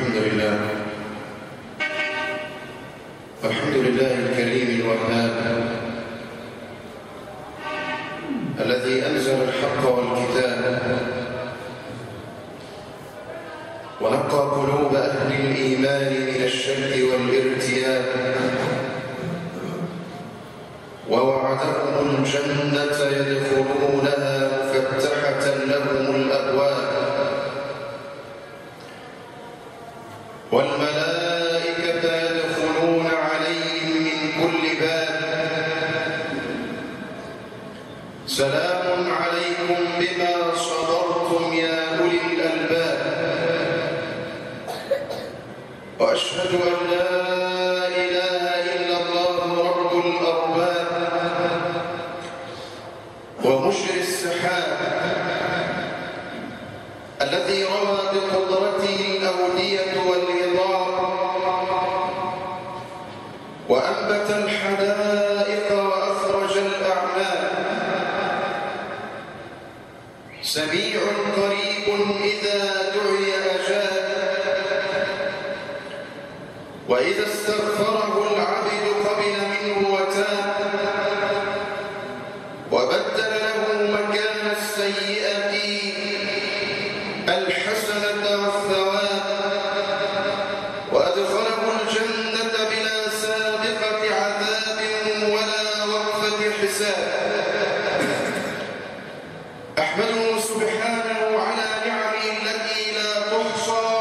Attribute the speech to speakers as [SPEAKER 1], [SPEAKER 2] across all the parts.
[SPEAKER 1] الحمد لله الحمد لله الكريم الوهاب الذي أنزل الحق والكتاب ونقى قلوب أهل الإيمان من الشك والارتياب ووعدهم الجنة يدخلونها مفتحة لهم الأبواب والملائكة يدخلون عليهم من كل باب سلام عليكم بما صبرتم يا أولي الألباب وأشهد أن لا إله إلا الله رب الأرباب ومجري السحاب الذي روى بقدرته الأودية والهضاب وأنبت الحدائق وأخرج الأعمال سميع قريب إذا دعي أجاب وإذا استغفره العبد قبل منه وتاب وبدل له مكان السيئة الحسنة والثواب وأدخله الجنة بلا سابقة عذاب ولا وقفة حساب أحمده سبحانه على نعمه التي لا تحصى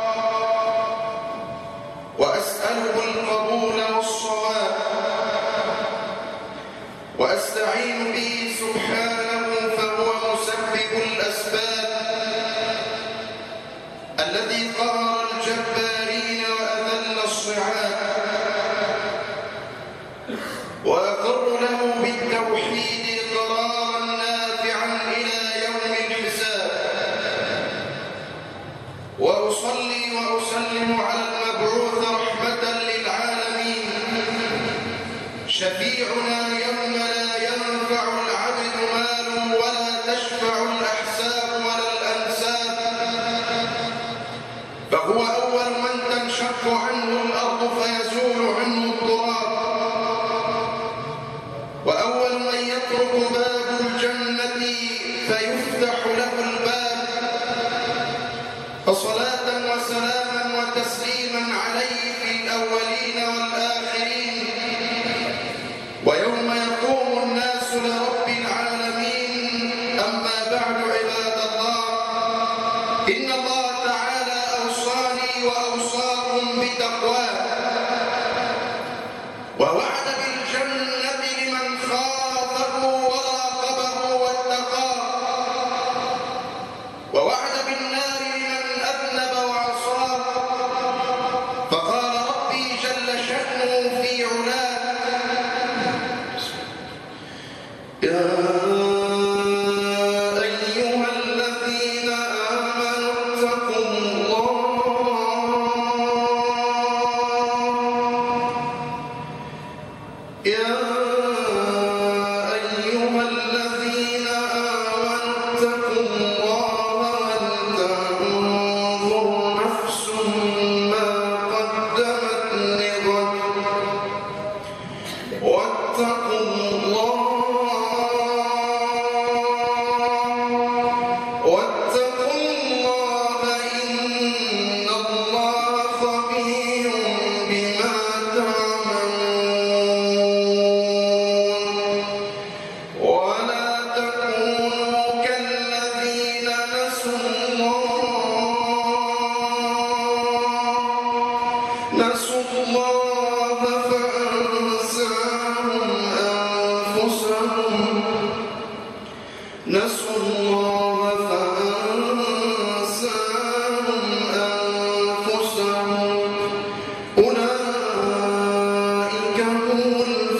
[SPEAKER 1] وأسأله القبول والصواب وأستعين به سبحانه فهو مسبب الأسباب الذي قهر الجبارين وأذل الصعاب وأقر له بالتوحيد قرارا نافعا إلى يوم الحساب وأصلي وأسلم على المبعوث رحمة للعالمين شفيعنا يوم لا ينفع العبد مال ولا تشفع الأحساب ولا الأنساب فهو أول من تنشق عنه الأرض فيزول عنه التراب وأول من يترك باب الجنة فيفتح له الباب فصلاة وسلاما وتسليما عليه في الأولين والآخرين ويوم يقوم الناس لرب العالمين أما بعد عباد الله إن الله تعالى أوصاني وأوصاكم بتقواه ووعد بالجنة لمن خافه وراقبه واتقاه ووعد بالنار لمن أذنب وعصاه فقال ربي جل شأنه في علاه يا أيها الذين آمنوا اتقوا الله يا أيها الذين آمنوا اتقوا الله ولتنظر نفس ما قدمت لغد واتقوا الله واتقوا الله إن الله خبير بما تعملون ولا تكونوا كالذين نسوا الله نسوا الله فأنساهم أنفسهم نسوا الله فأنساهم أنفسهم أولئك هم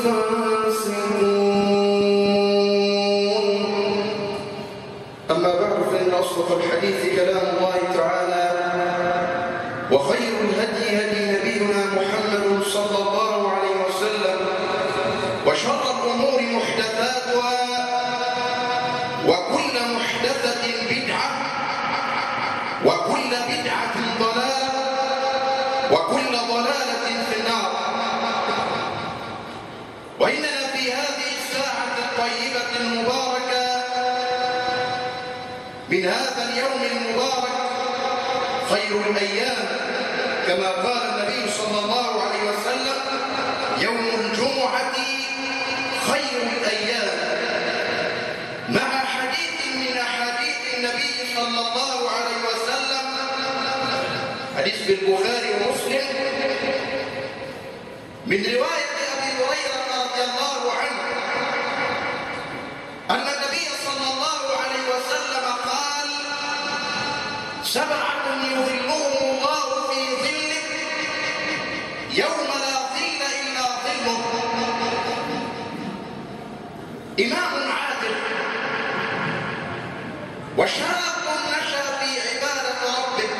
[SPEAKER 1] الفاسقون أما بعد فإن أصدق الحديث كلام الله تعالى وخير الهدي هدي نبينا محمد صلى الله عليه وسلم وشر الأمور محدثاتها وكل محدثة بدعة وكل بدعة ضلالة من هذا اليوم المبارك خير الأيام كما قال النبي صلى الله عليه وسلم يوم الجمعة خير الأيام مع حديث من أحاديث النبي صلى الله عليه وسلم حديث في البخاري ومسلم من رواية أبي هريرة رضي الله عنه أن النبي صلى الله عليه وسلم قال سبعة يظلهم الله في ظله يوم لا ظل إلا ظله إمام عادل وشاب نشأ في عبادة ربه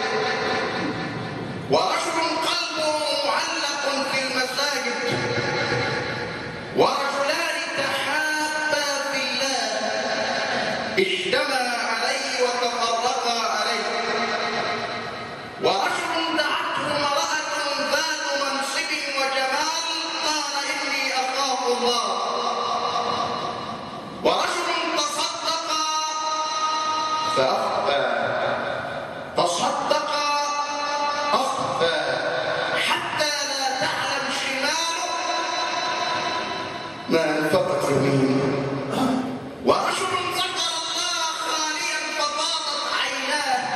[SPEAKER 1] ورجل قلبه معلق في المساجد ورجلان تحابا في الله اجتمعا عليه وتفرقا عليه ورجل دعته امرأة ذات منصب وجمال قال إني أخاف الله ورجل تصدق فأخفى تصدق أخفى حتى لا تعلم شماله ما أنفقت يمينه ورجل ذكر الله خاليا ففاضت عيناه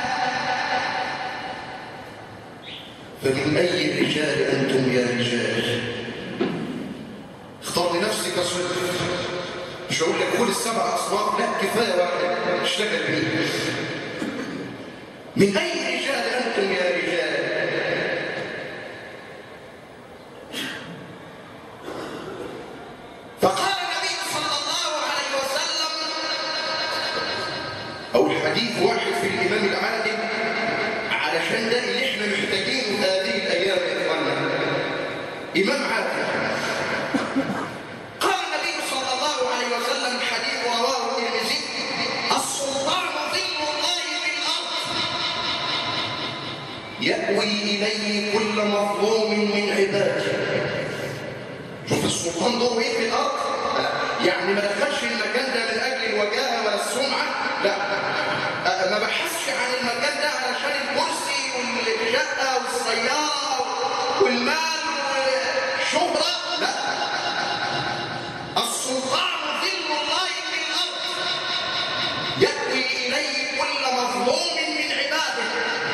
[SPEAKER 1] فمن أي الرجال أنتم يا رجال اختار لنفسك صدق مش هقول لك كل السبع أصناف لا كفاية واحد اشتغل بيه من أي رجال أنتم يا رجال فقال النبي صلى الله عليه وسلم أو الحديث واحد في الإمام العادل علشان ده اللي احنا محتاجينه في هذه الأيام يا إخوانا إمام عادل قال النبي صلى الله عليه وسلم حديث رواه الترمذي السلطان ظل الله في الأرض يأوي إليه كل مظلوم من عباده شوف السلطان دوره ايه في الارض يعني ما دخلش المكان ده من اجل الوجاهه ولا السمعه لا أه، ما بحثش عن المكان ده علشان الكرسي والشقه والسياره والمال والشهره لا السلطان ظل الله في الارض يأوي اليه كل مظلوم من عباده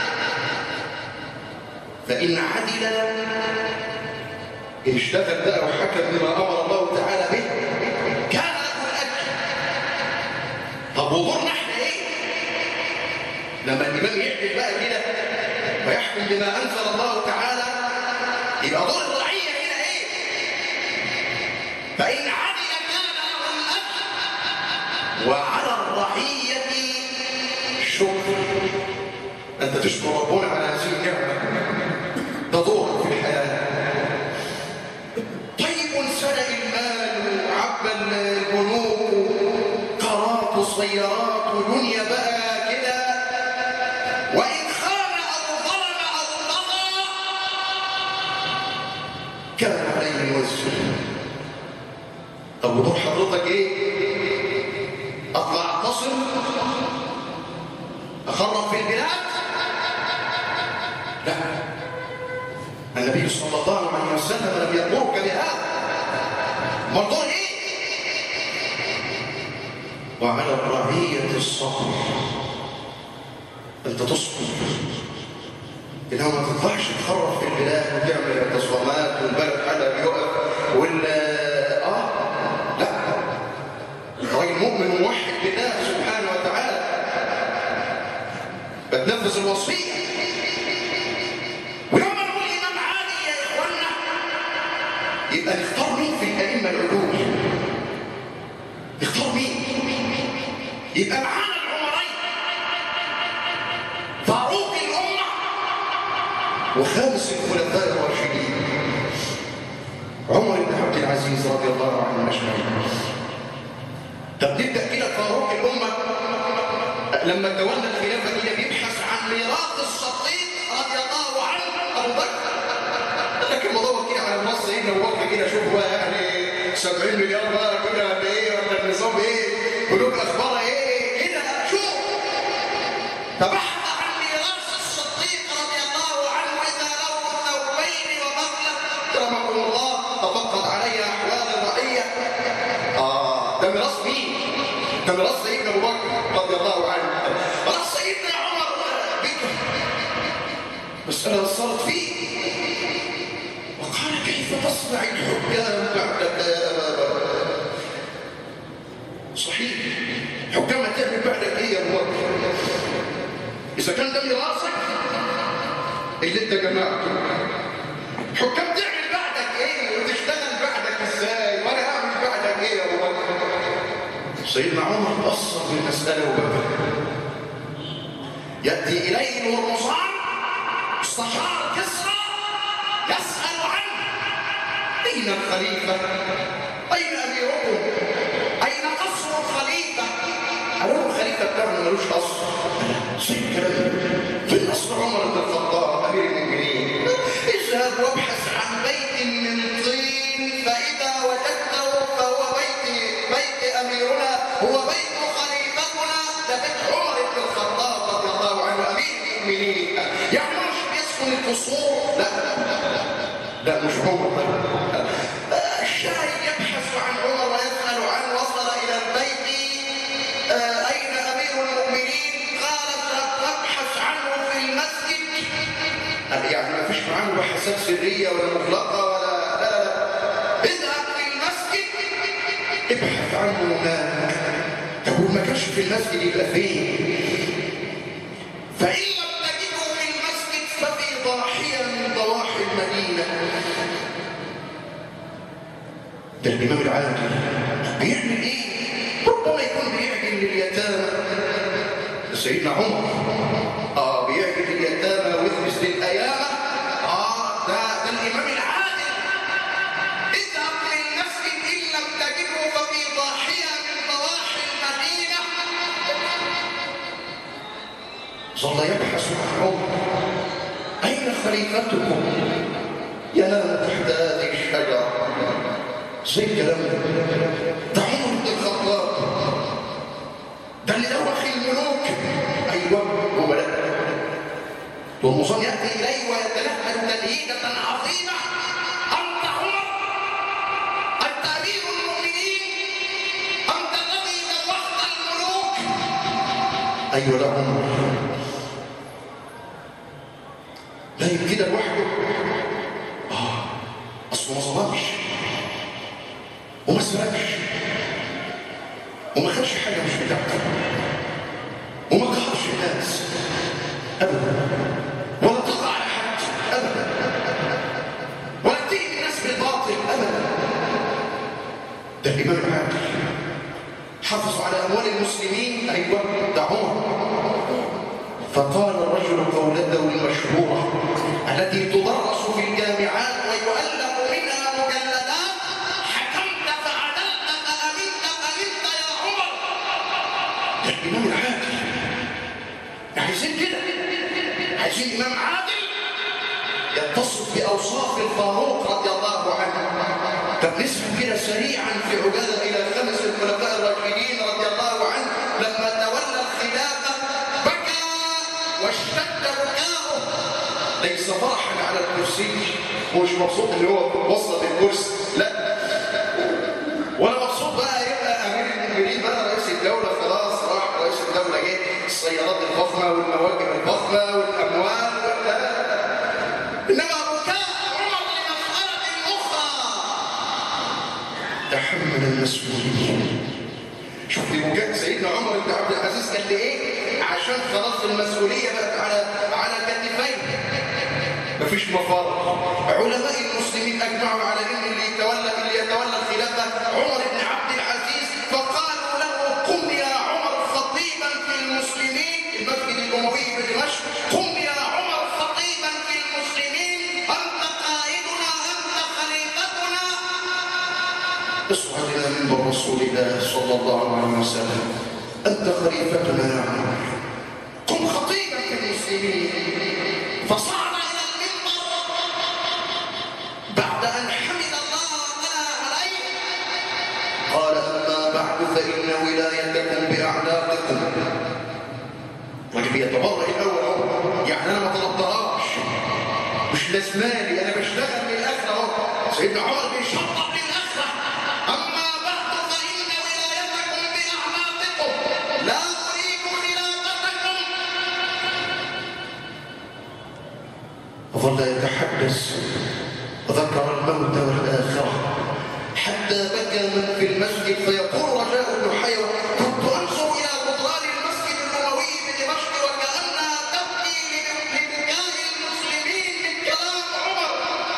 [SPEAKER 1] فان عدل إن اشتغل بقى وحكم بما أمر الله تعالى به كان له الأجر طب ودورنا احنا إيه؟ لما الإمام يعدل بقى كده ويحكم بما أنزل الله تعالى يبقى دور الرعية هنا إيه؟ فإن عدل كان له الأجر وعلى الرعية شكر أنت تشكر ربنا على هذه النعمة ده دورك في الحياة طيب سرق المال عبى البنوك قارات وسيارات ودنيا بقى كده وإن خان أو ظلم أو طغى كان عليه وزر طب ودور حضرتك ايه؟ اطلع اعتصم اخرب في البلاد؟ لا النبي صلى الله عليه وسلم لم يأمرك بهذا موضوع ايه وعلى الرعية الصبر انت تصبر انها ما تطلعش تخرف في البلاد وتعمل اعتصامات والبلد حدا بيقف ولا اه لا راجل مؤمن وموحد بالله سبحانه وتعالى بتنفذ الوصيه ولما نقول امام عالي يا اخوانا يبقى نختار مين في الائمه العلوم نختار مين يبقى معانا العمرين فاروق الامه وخامس الخلفاء الراشدين عمر بن عبد العزيز رضي الله عنه اجمعين طب نبدا كده فاروق الامه لما تولى الخلافه كده بيبحث عن ميراث الصديق رضي الله عنه ابو بكر لكن بدور كده على النص سيدنا ابو بكر كده شوف بقى يعني 70 مليار بقى كده قد ايه ولا النظام ايه بنوك اخبارها ايه كده شوف فبحث عن ميراث الصديق رضي الله عنه إذا له ثوبين ومغلب أكرمكم الله تفقد علي أحوال الرعية آه ده ميراث مين؟ ده ميراث سيدنا أبو بكر رضي الله عنه ميراث سيدنا عمر بكر مسألة وصلت فيه وقال كيف تصنع الحكام بعدك يا أبا بكر صحيح حكام تعمل بعدك ايه يا ابو بكر اذا كان ده ميراثك اللي انت جمعته حكام تعمل بعدك ايه وتشتغل بعدك ازاي وانا اعمل بعدك ايه يا ابو بكر سيدنا عمر بصر بالمساله وبكى ياتي اليه الهرمزان استشار كسرى يسال عنه اين الخليفه اين اميركم اين قصر الخليفه قالوا له الخليفه بتاعنا ملوش قصر زي الكلام فين قصر عمر بن الخطاب امير المؤمنين اذهب وابحث عن بيت من طين فاذا وجدته فهو بيت بيت اميرنا هو بيت خليفتنا ده بيت عمر بن الخطاب رضي الله عنه امير المؤمنين يعني مش بيسكن القصور لا لا مش عمر الشاهد يبحث عن عمر ويسأل عنه وصل إلى البيت آه، أين أمير المؤمنين قال تبحث عنه في المسجد آه، يعني ما فيش معاه بحثات سرية ولا مغلقة ولا لا لا لا اذهب في المسجد ابحث عنه هناك طب ما كانش في المسجد يبقى فين فإن لم تجده في المسجد ففي ضاحية من ضواحي المدينة ده الإمام العادل بيعمل إيه؟ ربما يكون بيعدل لليتامى سيدنا عمر آه بيعدل لليتامى ويخبز للأيامة آه ده, ده الإمام العادل اذهب للمسجد إن لم تجده ففي ضاحية من ضواحي المدينة ظل يبحث عن عمر أين خليفتكم؟ ينام تحت هذه الشجرة زي الكلام ده عمر بن الخطاب ده اللي دوخ الملوك ايوه هو ده والمصان ياتي اليه ويتلهد تلهيده عظيمه انت عمر انت امير المؤمنين انت الذي دوخت الملوك ايوه ده عمر لا كده لوحده اه اصله ما ظلمش وما سرقش وما خدش حاجه مش بتاعته وما قهرش الناس ابدا ولا طغى على حد ابدا ولا تيجي الناس بالباطل ابدا ده الامام العادل حافظوا على اموال المسلمين ايوه ده عمر فقال الرجل قولته المشهوره التي تدرس في الجامعات ويؤلف منها مجلدات حكمت فعدلت فأمنت فأمنت يا عمر ده الإمام العادل عايزين كده عايزين إمام عادل يتصف بأوصاف الفاروق رضي الله عنه طب نسمع كده سريعا في عجالة إلى خمس الخلفاء الراشدين رضي الله عنه لما تولى الخلافة بكى واشتد بكاؤه ليس فرحا على الكرسي هو مش مبسوط ان هو وصل للكرسي لا ولا مبسوط بقى يبقى امير المؤمنين بقى رئيس الدوله خلاص راح رئيس الدوله جه السيارات الفخمه والمواكب الفخمه والاموال ولا انما بكاء عمر لمساله اخرى تحمل المسؤوليه شوف لي بكاء سيدنا عمر بن عبد العزيز قال لي ايه عشان خلاص المسؤوليه بقت على على كتفيه مفيش مفر علماء المسلمين اجمعوا على ان اللي يتولى اللي يتولى الخلافه عمر بن عبد العزيز فقالوا له قم يا عمر خطيبا في المسلمين المسجد الاموي بدمشق قم يا عمر خطيبا في المسلمين انت قائدنا انت خليفتنا اصعد الى منبر رسول الله صلى الله عليه وسلم انت خليفتنا يا عمر قم خطيبا في المسلمين فصعد الى المنبر بعد ان حمد الله وثنى عليه قال اما بعد فان ولايتكم باعناقكم رجل بيتبرأ الاول اهو يعني انا ما طلبتهاش مش لازمالي انا بشتغل من الاخره اهو سيدنا عمر بيشطب للاخره اما بعد فان ولايتكم باعناقكم لا اريد خلافتكم وظل يتحدث وذكر الموت والاخره حتى بكى من في المسجد فيقول رجاء بن حيوة كنت انظر الى جدران المسجد النبوي بدمشق وكانها تبكي لبكاء المسلمين من كلام عمر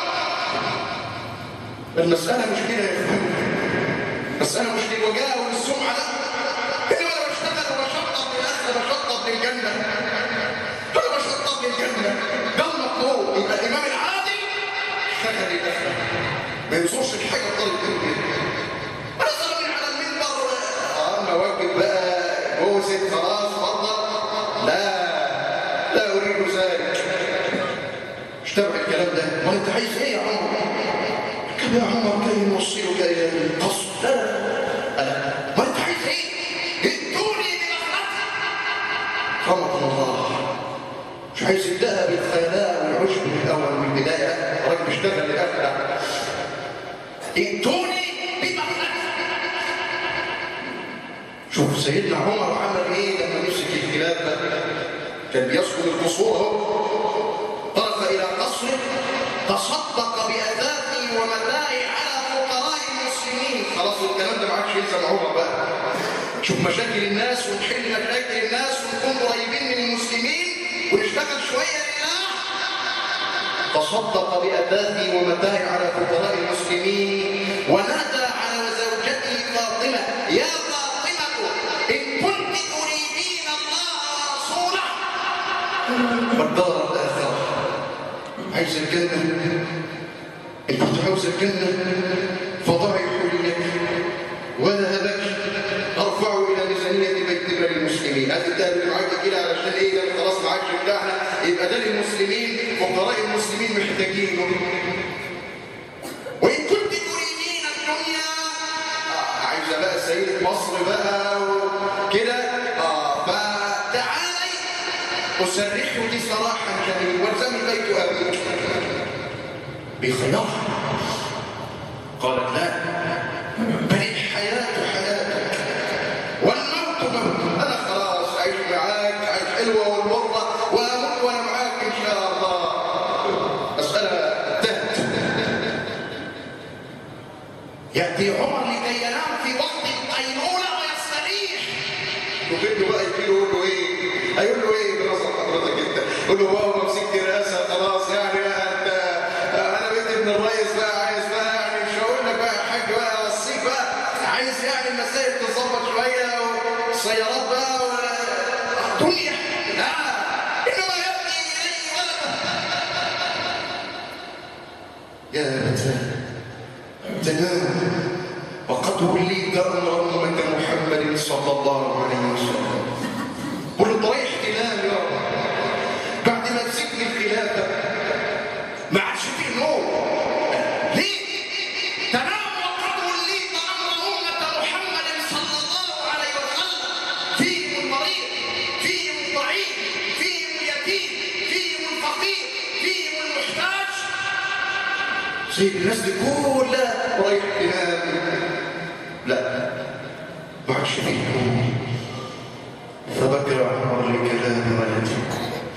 [SPEAKER 1] المسألة مش كده يا اخوان المسألة مش للوجاهة وللسمعة لا إنما أنا بشتغل وبشطب للآخرة بشطب للجنة أنا بشطب للجنة ده المطلوب يبقى الإمام العادل اشتغل للآخرة ما ينصرش الحاجة طالب منه أنا صلي على المنبر آه مواكب بقى جوزت خلاص فرضت لا لا أريد ذلك اشتبع الكلام ده ما أنت عايز إيه يا عمر؟ كم يا عمر كي نوصلك إلى القصر لا لا لا ما أنت عايز إيه؟ ائتوني بمخلص رحمكم الله مش عايز يبدأها بالخيلاء والعشب من الأول من البداية لا راجل بيشتغل للآخرة ائتوني بمخلص شوف سيدنا عمر عمل ايه لما مسك الخلافه كان بيسكن القصور اهو طرف الى قصره تصدق باثاثه ومتاعه على فقراء المسلمين خلاص الكلام ده ما عادش يلزم عمر بقى شوف مشاكل الناس ونحل مشاكل الناس ونكون قريبين من المسلمين ونشتغل شويه لله تصدق بأثاثه ومتاعه على فقراء المسلمين ونادى على زوجته فاطمة يا فاطمة إن كنت تريدين الله ورسوله والدار الآخرة عايز الجنة إن كنت عاوز الجنة فضعي حليك وذهبك ارفعه الى ميزانيه بيت مال المسلمين هات الذهب اللي معاك كده علشان ايه ده خلاص ما عادش بتاعنا يبقى ده للمسلمين فقراء المسلمين محتاجينه وان كنت تريدين الدنيا آه، عايزه بقى سيده مصر بقى وكده اه فتعالي اسرحك سراحا جميلا والزمي بيت ابيك بخيارها قالت لا بل الحياة حياتك والموت موت أنا خلاص عايش معاك عايش حلوة والمرة وأموت وأنا معاك إن شاء الله مسألة انتهت يأتي عمر لكي ينام في وقت القيلولة ويستريح يقول له بقى يجي له يقول له ايه؟ هيقول له ايه بنظر حضرتك انت؟ يقول له واو مسكت رئاسه خلاص يعني بقى انت انا بنت ابن الريس بقى عايز بقى يعني مش هقول لك بقى يا حاج بقى اوصيك بقى عايز يعني المسائل تظبط شويه والسيارات بقى والدنيا لا انما يبني اليه ولده يا ابتاه تنام وقد وليت امر امه محمد صلى الله عليه وسلم قل انت رايح تنام يا رب بعد ما مسكت الخلافه ما عادش فيه نور ليه؟ تنام وقد وليت امر امه محمد صلى الله عليه وسلم فيهم المريض فيهم الضعيف فيهم اليتيم فيهم الفقير فيهم المحتاج سيد الناس دي كلها رايح تنام لا ما عادش فيه نور فبكى عمر لكلام ولده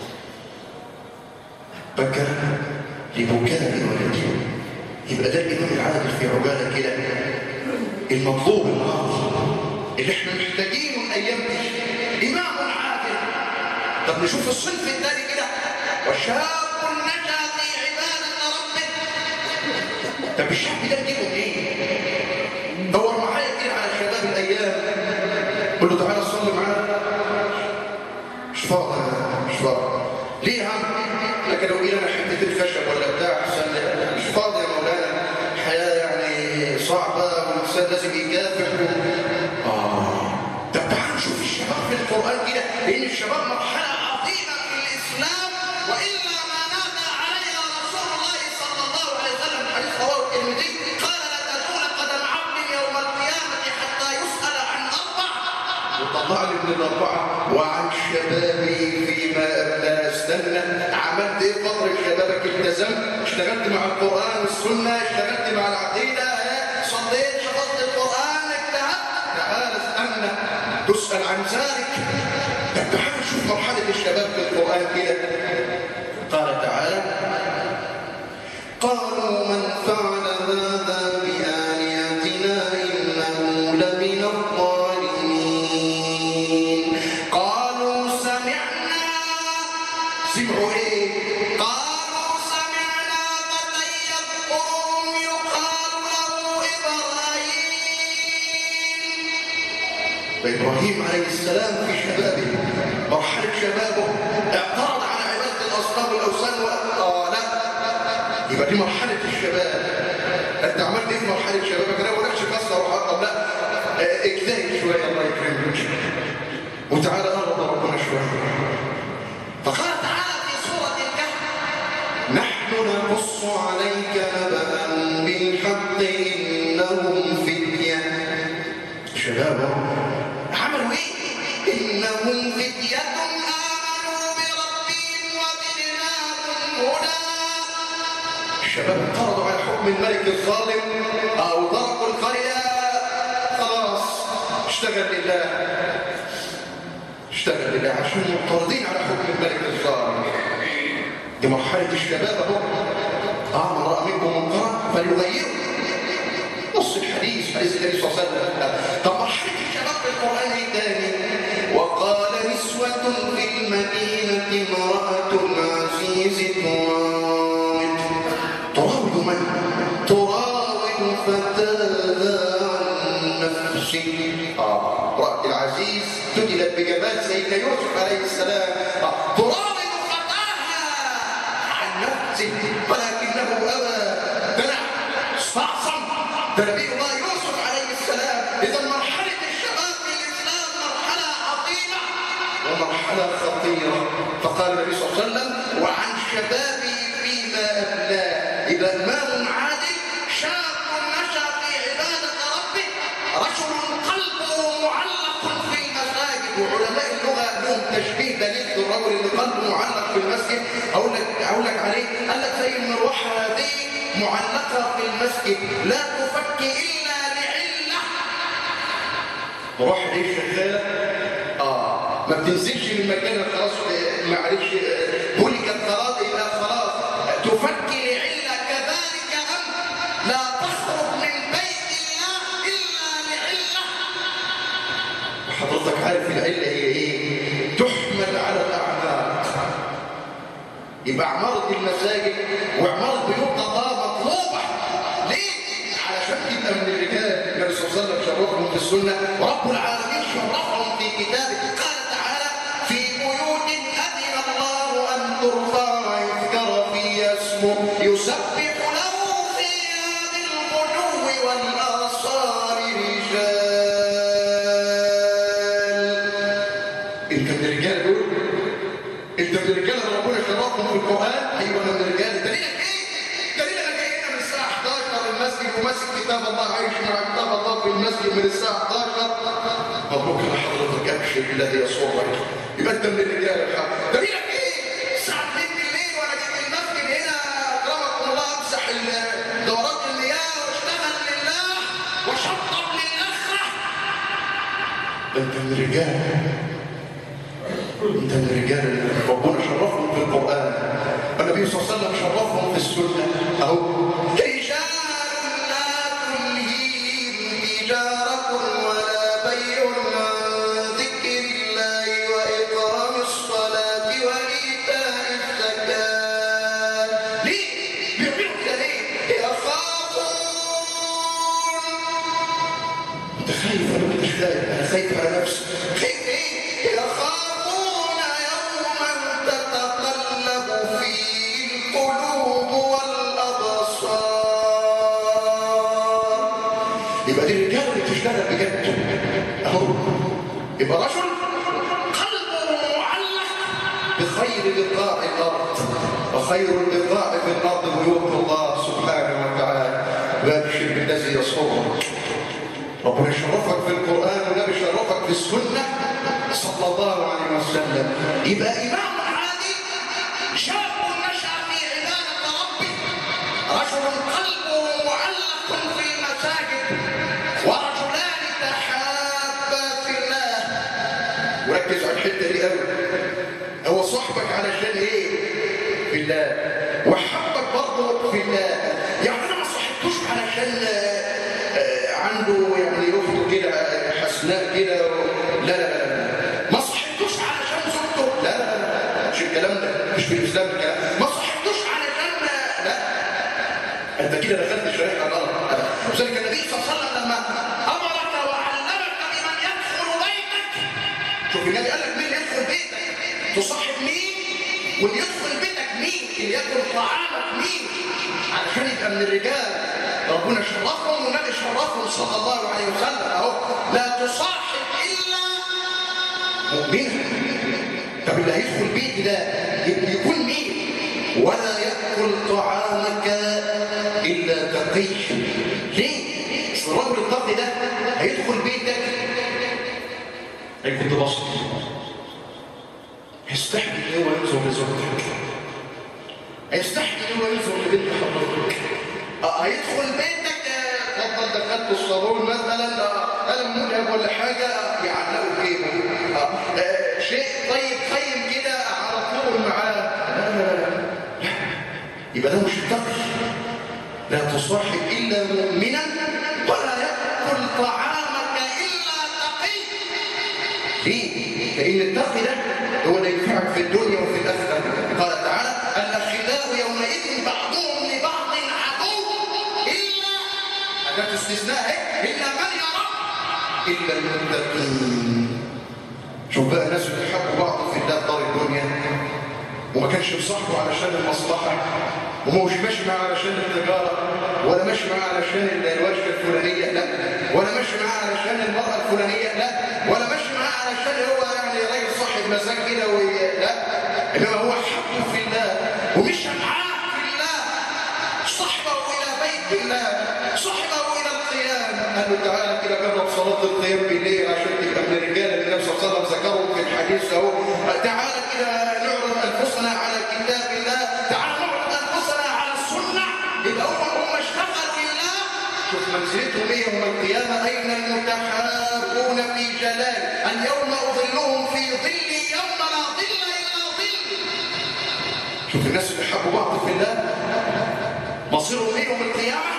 [SPEAKER 1] بكى لبكاء ولده يبقى ده الامام العادل في عجاله كده المطلوب النهارده اللي احنا محتاجينه الايام دي امام عادل طب نشوف الصنف الثاني كده وشاب نشا في عباده ربه طب الشعب ده نجيبه منين؟ دور معايا كده على شباب الايام قول له تعالى صلي معانا مش فاضي مش فاضي ليه يا عم؟ لكن لو جينا حته الخشب ولا بتاع احسن مش فاضي يا مولانا الحياه يعني صعبه والانسان لازم يكافح و... اه طب تعال نشوف الشباب في القران كده لان الشباب مرحله عظيمه في الاسلام والا ما نادى عليها رسول الله صلى الله عليه وسلم حديث رواه الترمذي قال لا تزول قدم عبد يوم القيامه حتى يسال عن اربع اطلع لي من الاربعه وعن شبابي فيما لا استنى عملت ايه فتره شبابك التزمت اشتغلت مع القران والسنه اشتغلت مع العقيده صليت حفظت القران اجتهدت تعال استنى تسال عن ذلك طب تعال شوف مرحله الشباب في القران كده قال تعالى قالوا من فعل هذا بآلهتنا إنه لمن الظالمين قالوا سمعنا سمعوا ايه قالوا سمعنا فتى يذكرهم يقال له إبراهيم إبراهيم عليه السلام في شبابه مرحلة شبابه اعترض على عبادة الأصنام والأوثان وقال لا يبقى دي مرحلة الشباب انت عملت ايه في مرحلة شبابك انا ما بقولكش كسر وحطم لا اه، اجتهد شوية الله يكرمك وتعالى قرب ربنا شوية فقال تعالى في سورة الكهف نحن نقص عليك نبأ بالحق إنهم فتية شباب عملوا ايه إنهم فتية آمنوا بربهم وزدناهم هدى الشباب اعترضوا على حكم الملك الظالم او ضربوا القريه خلاص اشتغل لله اشتغل لله عشان معترضين على حكم الملك الظالم دي مرحله الشباب اهو اه من راى منكم منكرا فليغيره نص الحديث حديث النبي صلى الله عليه وسلم طب مرحله الشباب في القران ايه تاني وقال نسوة في المدينة امرأة العزيز تراود تراود من؟ تراود فتاها عن نفسه آه. امرأة العزيز تدلت بجمال سيدنا يوسف عليه السلام آه. تراود فتاها عن نفسه ولكنه أبى دلع استعصم ده نبي الله يوسف عليه السلام إذا مرحلة الشباب في الإسلام مرحلة عظيمة ومرحلة خطيرة فقال النبي صلى الله عليه وسلم وعن شبابي فيما أبلاه إذا إمام عادل شاب نشأ في عبادة ربه رجل قلبه معلق في المساجد وعلماء اللغة لهم تشبيه دليل الرجل اللي قلبه معلق في المسجد أقول لك أقول لك عليه قال لك زي المروحة هذه معلقة في المسجد لا تفك إلا لعلة مروحة دي شغالة اه ما بتنزلش من مكانها خلاص آه، معلش آه، هلكت خلاص يبقى خلاص تفك لعلة كذلك أنت لا تخرج من بيت الله إلا لعلة حضرتك عارف العلة هي ايه تحمل على الأعمال يبقى عمارة المساجد وعمارة بيوت الله مطلوبة ليه؟ علشان تبقى من الرجال النبي صلى الله عليه وسلم شرفهم في السنة ورب العالمين شرفهم في كتابه قال تعالى في بيوت أذن الله أن ترفع ويذكر فيها اسمه يسبح له فيها بالغدو والآصال رجال انت من الرجال دول انت من الرجال اللي ربنا شرفهم في القران ايوه انا من الرجال دليلك ايه؟ دليل انا جاي هنا من الساعه 11 المسجد وماسك كتاب الله عايش مع كتاب الله في المسجد من الساعه 11 مبروك لحضرتك ابشر الذي يسرك يبقى انت من الرجال الحق دليلك ايه؟ الساعه 2 بالليل وانا جيت المسجد هنا اكرمكم الله امسح ال- دورات المياه واشتغل لله وشطب للاخره انت من الرجال انت من الرجال اللي ربنا شرفهم في القران النبي صلى الله عليه وسلم شرفهم في السنه اهو رجال لا تلهيهم تجاره ولا بيع عن ذكر الله واقام الصلاه وايتاء الزكاه ليه بيعملوا كده ليه يخافون انت خايف ولا انت مش خايف انا خايف على نفسي خايف ايه يخافون يوما تتقلب فيه القلوب والابصار يبقى دي الرجاله اللي بتشتغل بجد اهو يبقى رجل قلبه معلق بخير بقاع الارض وخير البقاع في الارض بيوت الله سبحانه وتعالى وابشر بالذي يصومك ربنا يشرفك في القرآن والنبي يشرفك في السنة صلى الله عليه وسلم يبقى إمام عادي شاب نشأ في عبادة ربه رجل قلبه معلق في المساجد ورجلان تحابا في الله وركز على الحتة دي قوي هو صاحبك علشان ايه؟ في الله وحبك برضه في الله يعني انا ما صاحبتوش علشان آه، آه، عنده يعني اخته كده آه، حسناء كده و- لا لا لا لا ما صاحبتوش علشان زوجته لا لا لا مش الكلام ده مش في الاسلام الكلام ما صاحبتوش علشان لا انت كده دخلت شريحه غلط وذلك النبي صلى الله عليه وسلم لما امرك وعلمك بمن يدخل بيتك شوف النبي قال لك مين يدخل بيتك تصاحب مين واللي يدخل بيتك مين اللي ياكل طعامك مين علشان يبقى من الرجال ربنا شرفهم والنبي شرفهم صلى الله عليه وسلم اهو لا تصاحب الا مؤمنا طب اللي هيدخل بيتي ده يبقى يكون مين ولا ياكل طعامك الا تقي ليه اصل الرجل التقي ده هيدخل بيتك هيكون ده بسيط هيستحمل ايه هو ينظر لزوجتك هيستحمل ايه هو ينظر لبنت حضرتك آه، هيدخل بيتك آه، اتفضل دخلت الصالون مثلا آه، قلم مذهب ولا حاجه آه، يعلقوا في جيبه آه، آه، شيء طيب قيم كده على طول معاه لا لا لا لا يبقى ده مش التقي لا تصاحب الا مؤمنا ولا ياكل طعامك الا تقي ليه؟ لأن التقي ده هو اللي ينفعك في الدنيا وفي الآخرة قال تعالى الأخلاء يومئذ بعضهم لبعض عدو إلا أداة استثناء إيه؟ إلا من يرى إلا المتقين شوف بقى ناس بيحبوا بعض في الله دار الدنيا وما كانش مصاحبه علشان المصلحة وما هوش ماشي معاه علشان التجارة ولا ماشي معاه علشان الوجبة الفلانية لا ولا ماشي معاه علشان المرأة الفلانية لا ولا ماشي معاه علشان هو يعني راجل صاحب مزاج كده وي... لا إنما هو حبه في الله ومشى معاه في الله صحبه إلى بيت الله صحبه إلى القيام قال له تعالى كده جرب صلاة القيام بالليل عشان تبقى من الرجال اللي النبي صلى الله عليه وسلم ذكرهم في الحديث اهو تعالى كده نعرض أنفسنا على كتاب الله تعالى نعرض أنفسنا على السنة يبقى هم هم اشتغلوا لله شوف منزلتهم ايه يوم القيامة أين المتحابون في جلال اليوم أظلهم في ظلي يوم لا ظل إلا ظل شوف الناس اللي حبوا بعض في الله مصيرهم ايه يوم القيامة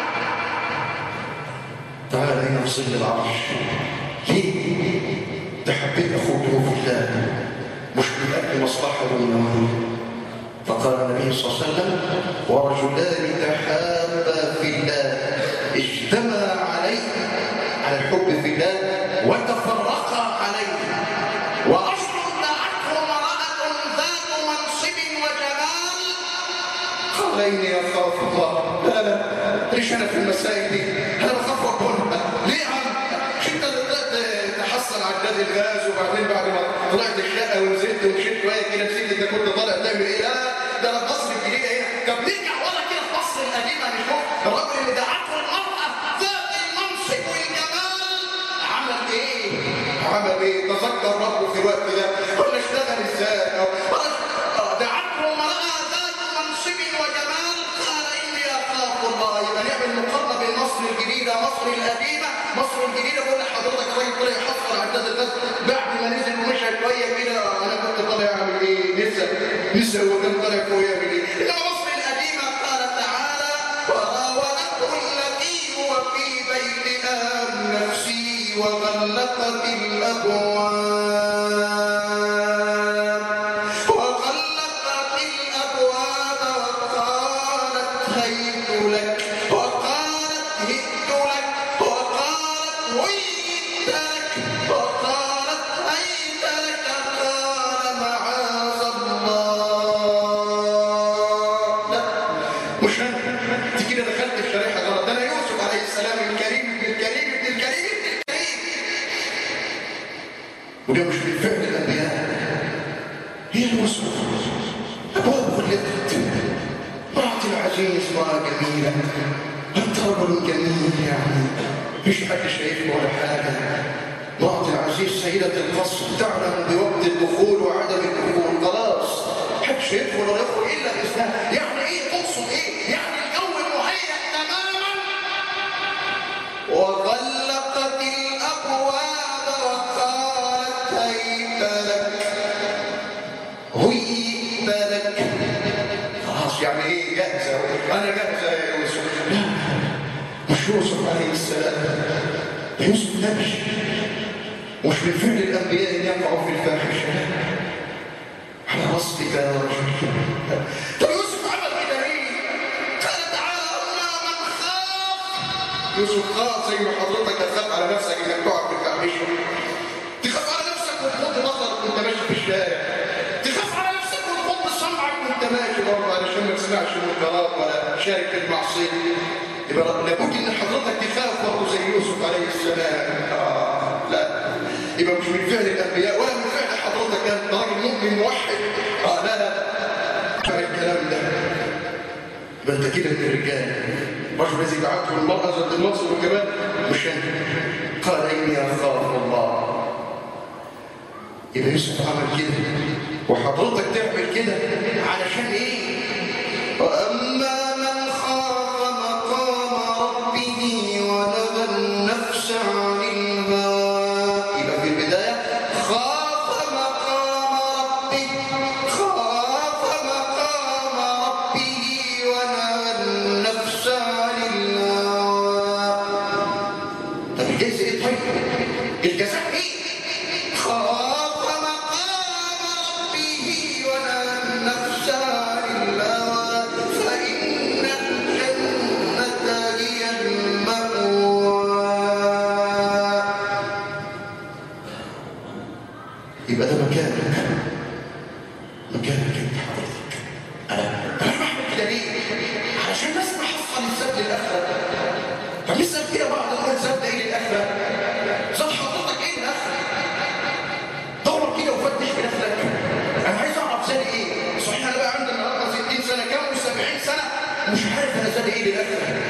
[SPEAKER 1] تعال هنا في ظل العرش ليه؟ تحبيت أخوك في الله مش من أجل مصلحة دنيوية فقال النبي صلى الله عليه وسلم ورجلان تحابا في الله اجتمعا عليه على الحب في الله وتفرقا عليه وأصل دعته امرأة ذات منصب وجمال قال إني أخاف الله لا لا ليش أنا في المسائل دي أنا بخاف ربنا ليه يا عم مش أنت اللي طلعت تحصل عداد الغاز وبعدين بعد ما طلعت الشقة ونزلت ومشيت شوية كده نسيت أنت كنت طالع تعمل إيه لا ده أنا في مصر الجديدة هنا طب نرجع ورا كده في مصر القديمة نشوف الراجل اللي دعته المرأة ذات المنصب والجمال عمل إيه؟ عمل إيه؟ تذكر ربه في الوقت ده ولا اشتغل إزاي؟ ولا آه، دعته امرأة ذات منصب وجمال قال إني أخاف الله يبقى نعمل مقارنة بين مصر الجديدة مصر القديمة مصر الجديدة بقول لحضرتك الراجل طلع يحصل عداد الناس بعد ما نزل ومشى شوية كده أنا كنت طالع أعمل إيه؟ لسه لسه هو كان طالع فوق يعمل إيه؟ إنما مصر القديمة قال تعالى وراودته التي هو في بيتها عن نفسي وغلقت الأبواب وغلقت الأبواب وقالت هيت لك وقالت هئت لك وقالت ويت لك وقالت هيت لك قال معاذ الله لا مش انا انت كده دخلت في شريحه غلط ده انا يوسف عليه السلام الكريم ابن الكريم ابن الكريم ابن الكريم وده مش من فعل الانبياء هي الوسوس ابواب غلقت امرأة العزيز امرأة جميلة انت رجل جميل يعني مش حد شايفه ولا حاجة امرأة العزيز سيدة القصر تعلم بوقت الدخول وعدم الدخول خلاص محدش يدخل ولا يدخل الا باذنها يعني ايه تقصد ايه؟ يعني الجو مهيأ تماما وغلقت الابواب وقالت هيت لك هيت لك خلاص يعني ايه جاهزه انا جاهزه يا يوسف لا مش يوسف عليه السلام ده يوسف نبي مش من فعل الانبياء ان يقعوا في الفاحشه على رصدك يا رجل طب يوسف عمل كده ليه؟ قال تعالى هنا من خاف يوسف خاف زي ما حضرتك هتخاف على نفسك انك تقع في الفاحشه تخاف على نفسك وتغض بصرك وانت ماشي في الشارع تخاف على نفسك وتغض سمعك وانت ماشي برضه علشان ما تسمعش منكرات ولا شارك في المعصيه يبقى لابد ان حضرتك تخاف برضه زي يوسف عليه السلام آه لا يبقى مش من فعل الانبياء ولا من فعل حضرتك انت راجل مؤمن موحد اه لا لا فعل الكلام ده يبقى انت كده من الرجال الرجل الذي بعته المراه ذات المنصب وكمان مش انت قال اني اخاف الله يبقى يوسف عمل كده وحضرتك تعمل كده علشان ايه واما من خاف مقام ربه ونهى النفس عن الهوى يبقى في البدايه خاف مقام ربه خاف مقام ربه ونهى النفس عن الهوى طب الجزء ايه طيب الجزاء ايه خاف مقام ربه ونهى النفس عن الهوى فإن الجنة هي المأوى يبقى ده مكانك مكانك انت حضرتك انا طب انا بعمل كده ليه؟ علشان الناس محصل الزاد للاخره طب نسال كده بعض نقول زاد ايه للاخره؟ زاد حضرتك ايه للاخره؟ دور كده وفتش بنفسك انا عايز اعرف زاد ايه؟ صحيح انا بقى عندي النهارده 60 سنه كام و70 سنه مش عارف انا زاد ايه للاخره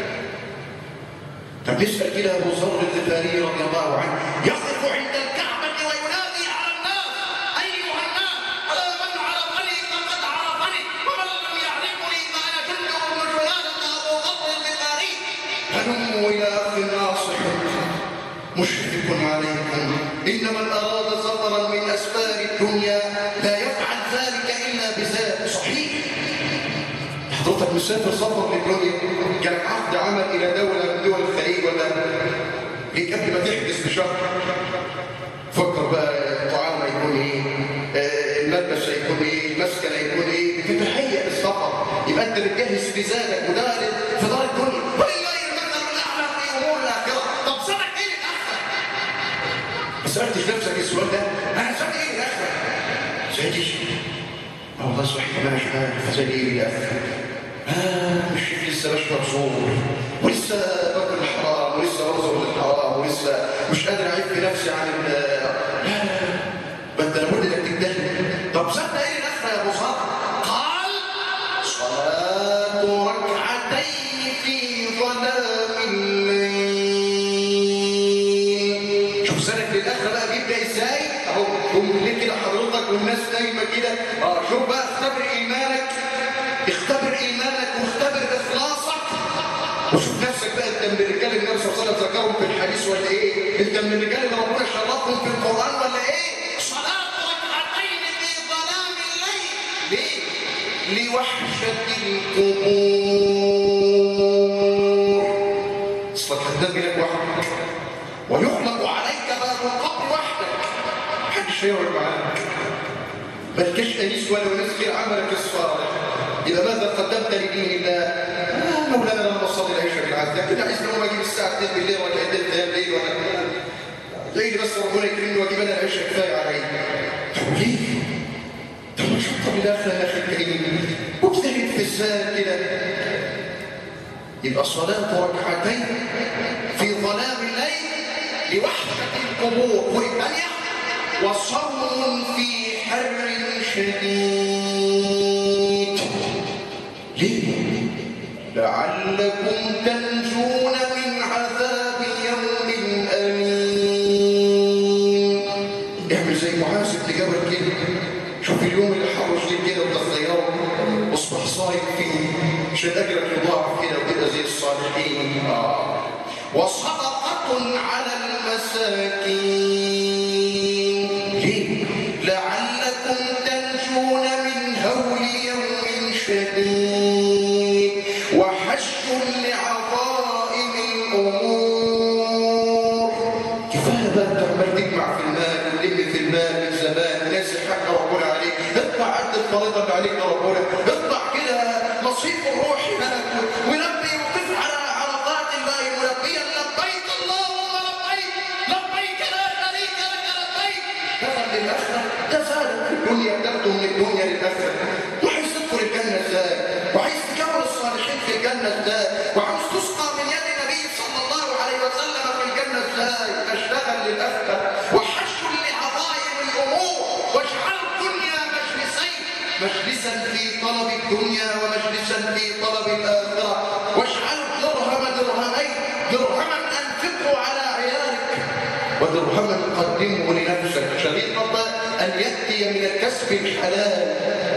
[SPEAKER 1] طب نسال كده ابو ذر الغفاري رضي الله عنه يقف عند الكعبه وينادي على الناس ايها الناس الا من عرفني فقد عرفني ومن لم يعرفني فانا جند بن جناده ابو ذر الغفاري هلموا الى اخ ناصح مشفق عليكم ان من اراد سفرا من اسفار الدنيا لا يفعل ذلك الا بذات صحيح حضرتك مسافر سفر للدنيا كان عقد عمل الى دوله من دول الخليج ولا ليك قبل ما تحجز بشهر فكر بقى الطعام هيكون ايه آه، الملبس هيكون ايه المسكن هيكون ايه بتتهيأ للسفر يبقى انت بتجهز في زادك وده في دار الدنيا ولله المثل الاعلى في امور الاخره طب سنك ايه الاخره ما سالتش نفسك السؤال ده انا سالت ايه الاخره سالتش اه والله صحيح انا مش عارف زي ايه الاخره آه مش لسه بشرب صور ولسه باكل الحرام ولسه بنظر للحرام ولسه مش قادر اعيب في نفسي عن ال لا لا لا ما انت لابد انك تجتهد طب صدق ايه الاخره يا ابو صالح قال صلاه ركعتين في ظلام الليل شوف سنك للاخره بقى بيبدا ازاي اهو قوم ليه كده حضرتك والناس نايمه كده اه شوف بقى اختبر ايمانك اختبر ايمانك واختبر اخلاصك وشوف نفسك بقى انت من الرجال اللي النبي صلى الله عليه وسلم ذكرهم في الحديث ولا ايه؟ انت من الرجال اللي ربنا شرفهم في القران ولا ايه؟ صلاه ركعتين في ظلام الليل ليه؟ لوحشه القبور اصلك هتنام لك وحدك ويغلق عليك باب القبر وحدك محدش هيقعد معاك مالكش انيس ولا وناس غير عملك الصالح اذا ماذا قدمت لدين الله آه مولانا لما صلي العشاء بالعدل لكن عايز لو ما اجيب الساعه 2 بالليل ولا 2 قيام ليل ولا زي بس ربنا يكرمني واجيب انا العشاء كفايه علي طب ليه؟ طب ما شطب الاخره يا اخي الكريم واجتهد في الزاد كده يبقى صلاه ركعتين في ظلام الليل لوحشه القبور والثانيه وصوم في حر شديد ليه؟ لعلكم تنجون من عذاب يوم أليم الجبل كده شوف اليوم اللي حر شديد كده وتغيره واصبح صايم فيه عشان اجرك يضاعف كده وكده زي الصالحين آه. وصدقة على المساكين ليه؟ لعلكم تنجون من هول يوم شديد وحش لعظائم الأمور كفاية بقى انت عمال تجمع في المال وتلم في المال من زمان ناس حق ربنا عليك اطلع عد الفريضة اللي عليك يا ربنا اطلع كده نصيب الروح هناك ولبي وقف على على طاعة الله ملبيا لبيك اللهم لبيك لبيك لا شريك لك لبيك دخل للآخرة تزالك في الدنيا تبدو من الدنيا للآخرة وعايز تدخل الجنة ازاي وعايز تكون الصالحين في الجنة ازاي وعاوز تسقى من يد النبي صلى الله عليه وسلم في الجنة ازاي اشتغل للآخرة وحش لعظائم الأمور واجعل الدنيا مجلسين مجلسا في طلب الدنيا ومجلسا في طلب الآخرة واجعل الدرهم درهمين درهما أنفقه على عيالك ودرهما قدمه لنفسك شريطة أن يأتي من الكسب الحلال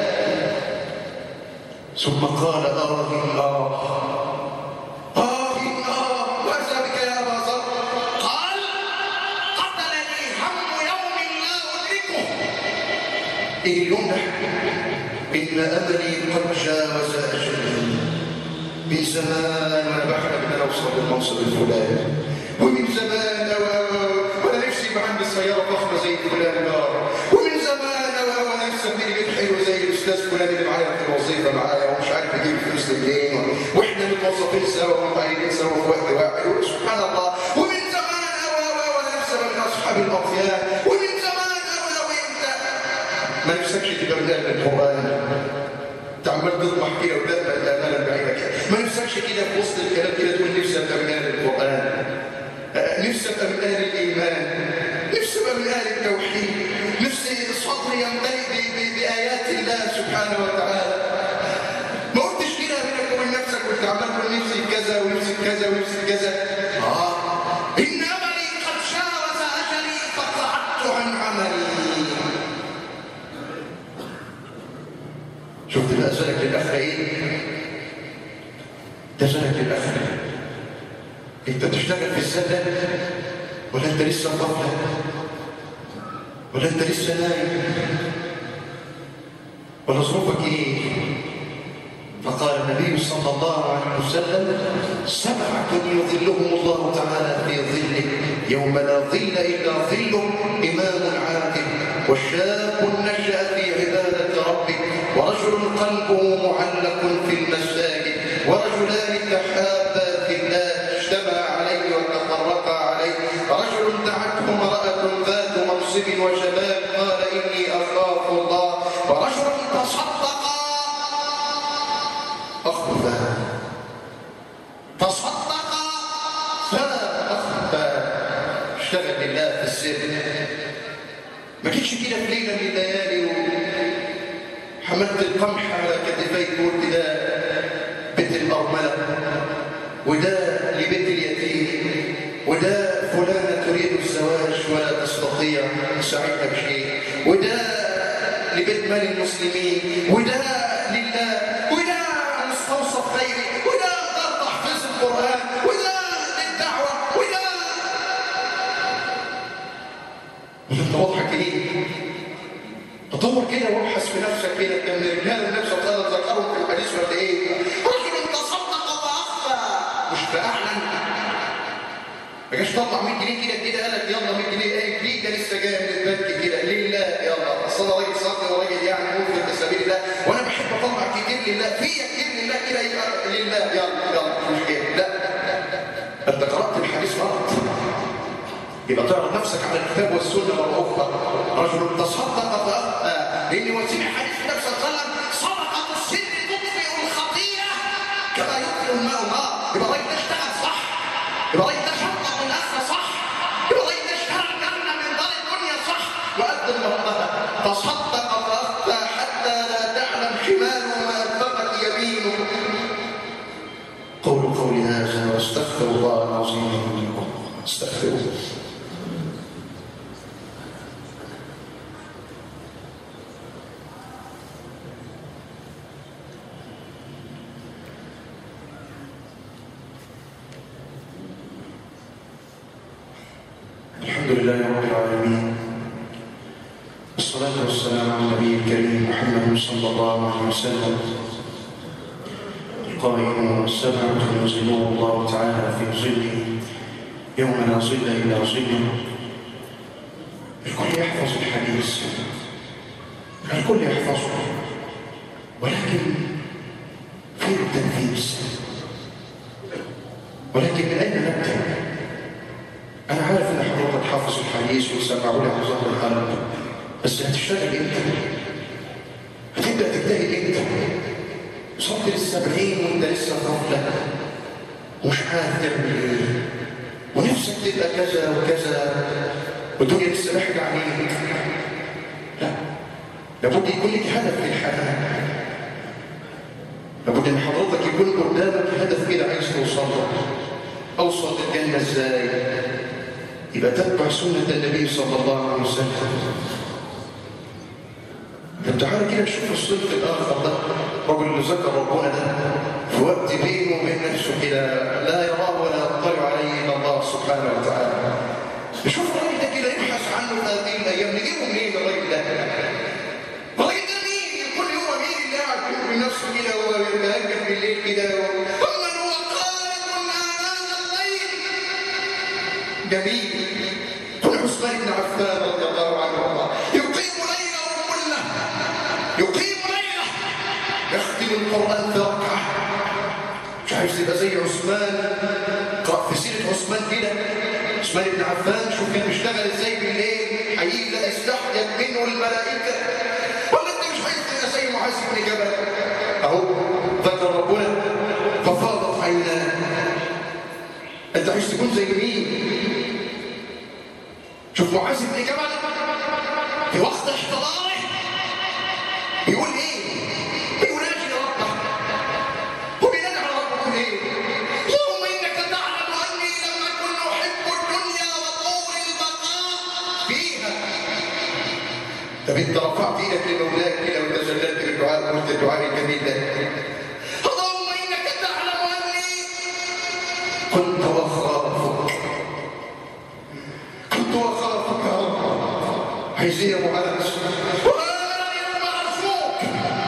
[SPEAKER 1] ثم قال آه الله آه الله وأتى بك يا أبا ذر قال قتلني هم يوم لا أدركه إيه اليوم ده إن أملي قد جاوز أجلي من زمان وأنا بحلم إن أنا أوصل للمنصب الفلاني ومن زمان و- وأنا نفسي يبقى عندي سيارة ضخمة زي فلان دار ومن زمان و- وأنا نفسي أبني بيت حلو زي الأستاذ فلان اللي معايا في الوظيفة معايا ومش عارف يجيب فلوس منين و- وإحنا متوظفين سوا ومتعينين سوا في وقت واحد سبحان الله ومن زمان و- و- وأنا نفسي أبقى من أصحاب الأطيان ومن زمان و- لو أنت ما نفسكش تبقى من أهل القرآن تعمل تطمح كده وتبقى الامانه بعينك ما نفسكش كده في وسط الكلام كده تقول نفسي ابقى من اهل القران آه، نفسي ابقى من اهل الايمان نفسي ابقى من اهل التوحيد نفسي صدري يمتلئ ب- ب- بايات الله سبحانه وتعالى ما قلتش كده بينك وبين نفسك وانت عمال تقول نفسي في كذا ونفسي في كذا ونفسي في كذا اه ان املي قد جاوز اجلي فقعدت عن عملي شفت بقى زلك للآخرة إيه؟ ده زلك للآخرة أنت تشتغل في السنة ولا أنت لسه طفلة ولا أنت لسه نايم ولا ظروفك إيه؟ فقال النبي صلى الله عليه وسلم سبعة يظلهم الله تعالى في ظله يوم لا ظل إلا ظله إمام عادل وشاب نشأ في عبادة ربه ورجل قلبه معلق في المساجد ورجلان تحابا في الله اجتمع عليه وتفرقا عليه رجل دعته امرأة ذات منصب وشباب قال إني أخاف الله ورجل تصدق أخفى تصدق فأخفى اشتغل لله في السر ما كنتش كده في ليلة من الليالي وحملت القمح على كتفيك وقلت ده بيت الأرملة وده لبيت اليتيم وده فلانة تريد الزواج ولا تستطيع تساعدها بشيء وده لبيت مال المسلمين وده لله وده مستوصف خيري وده دار تحفيظ القرآن وده للدعوة وده انت واضحك ايه؟ تطور كده وابحث في نفسك كده كان رجال النبي صلى الله عليه وسلم ذكرهم في الحديث ولا ايه؟ رجل تصدق فاخفى مش فاعلن ما جاش طلع 100 جنيه كده كده قال لك يلا 100 جنيه ايه جديد ده لسه جاي من البنك كده لله يلا اصل انا راجل صادق وراجل يعني ممكن في سبيل الله وانا بحب اطلع كتير لله فيا كتير لله كده يبقى لله يلا يلا مش كده لا انت قرات الحديث غلط يبقى تعرض نفسك على الكتاب والسنه مره اخرى رجل تصدق فاخفى لان وسيم حديث النبي صلى الله عليه وسلم صدقه السر تطفئ الخطيئه كما يطفئ الماء النار يبقى الراجل ده اشتغل صح يبقى الراجل ده شطر من الاخره صح يبقى الراجل ده اشترى الجنه من دار الدنيا صح وقدم ربها تصدق فاخفى حتى لا تعلم شماله ما انفقت يمينه قولوا قولي هذا واستغفر الله العظيم لي ولكم استغفروه الحمد لله رب العالمين والصلاة والسلام على النبي الكريم محمد صلى الله عليه وسلم القائم سبعة يظلهم الله تعالى في ظله يوم لا ظل إلا ظله الكل يحفظ الحديث الكل يحفظه ولكن في التنفيذ ولكن من أين نبدأ؟ أنا عارف إن حضرتك حافظ الحديث وسمعوا لي عن ظهر القلب بس هتشتغل إمتى؟ هتبدأ تجتهد إمتى؟ وصلت للسبعين وأنت لسه غفلة ومش عارف تعمل إيه ونفسك تبقى كذا وكذا والدنيا لسه ضحك عليك لا لابد يكون لك هدف في الحياة لابد ان حضرتك يكون قدامك هدف كده عايز توصل له اوصل للجنه ازاي يبقى تتبع سنه النبي صلى الله عليه وسلم طب تعالى كده نشوف الصدق الاخر ده الراجل اللي ذكر ربنا ده في وقت بينه وبين نفسه كده لا يراه ولا يطلع عليه الا الله سبحانه وتعالى نشوف الراجل ده كده يبحث عنه في هذه الايام نجيبه منين الراجل ده الراجل ده مين كل يوم مين اللي قاعد بيقول نفسه كده ويتهجد بالليل كده ومن هو قائد آناء الليل جميل كل عثمان بن عفان رضي الله عنه وارضاه يقيم ليله كله يقيم ليله يختم القران في ركعه مش عايز تبقى زي عثمان اقرا في سيره عثمان كده عثمان بن عفان شوف كان بيشتغل ازاي بالليل هيجي لا استحيت منه الملائكه ولا انت مش عايز تبقى زي معاذ بن جبل اهو ذكر ربنا ففاضت عيناه انت عايز تكون زي مين شوف معاذ بن جبل في وقت احتضاره بيقول ايه بيناجي ربه وبينادي على ربه ايه اللهم انك تعلم اني لم اكن احب الدنيا وطول البقاء فيها طب انت رفعت ايدك لمولاك كده وانت زللت بالدعاء وقلت الدعاء الجميل ده اللهم انك تعلم اني كنت واخافك كنت واخافك يا رب عايز ايه يا ابو انس وانا يوم ارجوك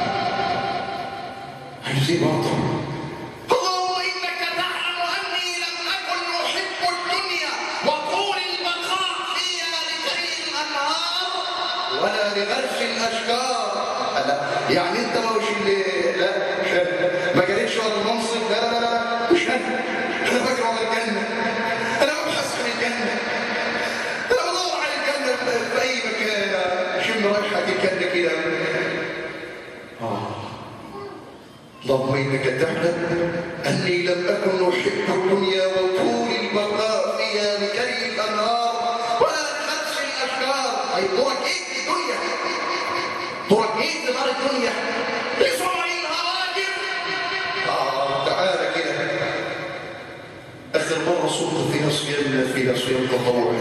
[SPEAKER 1] عايز ايه برضه اللهم انك تعلم اني لم اكن احب الدنيا وطول البقاء فيها لجري الانهار ولا لغرس الاشجار لا يعني انت ما مش اللي لا مش أنا. ما جريتش ورا المنصب لا لا لا لا مش انا انا بجري ورا الجنه انا ببحث عن الجنه انا بدور على الجنه في- في اي مكان شم ريحه الجنه كده اه اللهم انك تعلم اني لم اكن احب الدنيا وطول البقاء فيها لجري الانهار ولا لخدش الاشجار اي دورك ايه في الدنيا دورك ايه في دار الدنيا لسرع الهواجر اه تعالى كده اخر مره صمت فيها صيام فيها صيام تطوع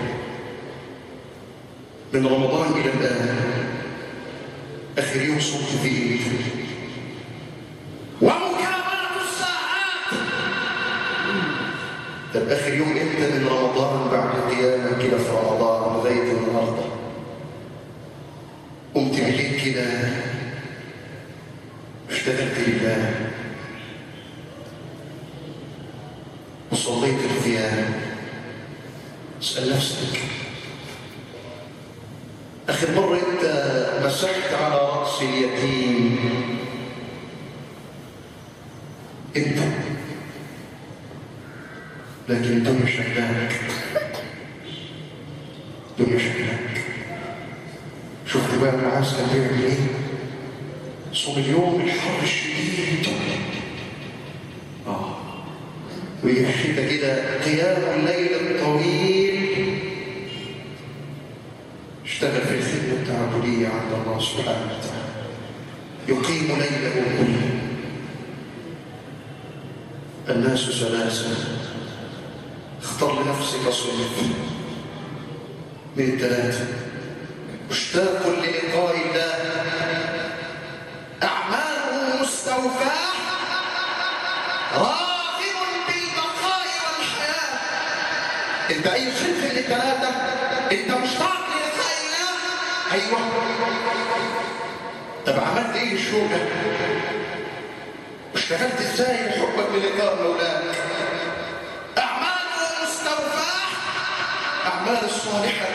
[SPEAKER 1] من رمضان الى الان اخر يوم صمت فيه ومكابرة الساعات طب آخر يوم إمتى من رمضان بعد القيامة كده في رمضان لغاية النهاردة قمت بالليل كده اشتغلت لله وصليت القيام اسأل نفسك آخر مرة أنت مسحت على رأس اليتيم انت لكن الدنيا شغلاك الدنيا شغلاك شفت بقى العاز كان بيعمل ايه صوم اليوم الحر الشديد اه ويحشيك كده قيام الليل الطويل اشتغل في الخدمة التعبدية عند الله سبحانه وتعالى يقيم ليله كله الناس سلاسل اختار لنفسك صنف من الثلاثة مشتاق للقاء الله أعماله مستوفاة راغب بالبقاء والحياة انت انت اي صنف من الثلاثه انت مشتاق للقاء الله ايوه طب عملت ايه الشوق ده اشتغلت ازاي لحبك للقاء مولاك اعمال مستوفاه اعمال الصالحه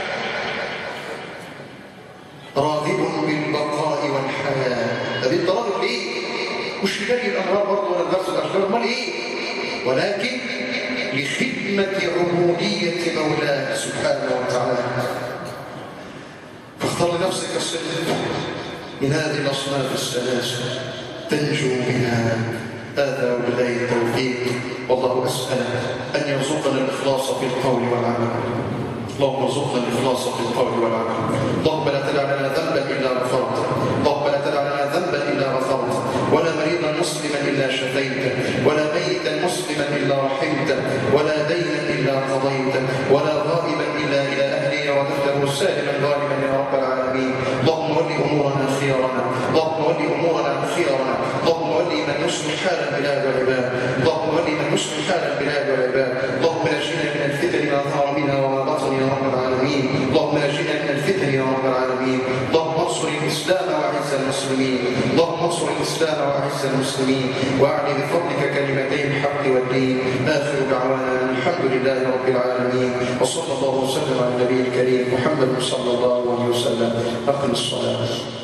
[SPEAKER 1] راغب بالبقاء والحياه طب انت راغب ليه مش لجري الانهار برضه ولا الدرس الاشجار امال ايه ولكن لخدمه عبوديه مولاه سبحانه وتعالى فاختار لنفسك الصدق من هذه الاصناف الثلاثه تنجو بها هذا وبالله التوفيق والله اسال ان يرزقنا الاخلاص في القول والعمل اللهم ارزقنا الاخلاص في القول والعمل اللهم لا تدع لنا ذنبا الا غفرته اللهم لا تدع لنا ذنبا الا غفرته ولا مريضا مسلما الا شفيته ولا ميتا مسلما الا رحمته ولا دينا الا قضيته ولا غائبا الا الى اهله رددته سالما غالبا يا رب العالمين اللهم ول امورنا خيارنا اللهم ول امورنا خيارنا اللهم ول من يصلح حال البلاد والعباد اللهم ول من يصلح حال البلاد والعباد اللهم نجينا من الفتن ما ظهر منها وما بطن يا رب العالمين اللهم نجينا من الفتن يا رب العالمين اللهم انصر الاسلام واعز المسلمين اللهم انصر الاسلام واعز المسلمين واعلي بفضلك كلمتي الحق والدين اخر دعوانا الحمد لله رب العالمين وصلى الله وسلم على النبي الكريم محمد صلى الله عليه وسلم اقم الصلاه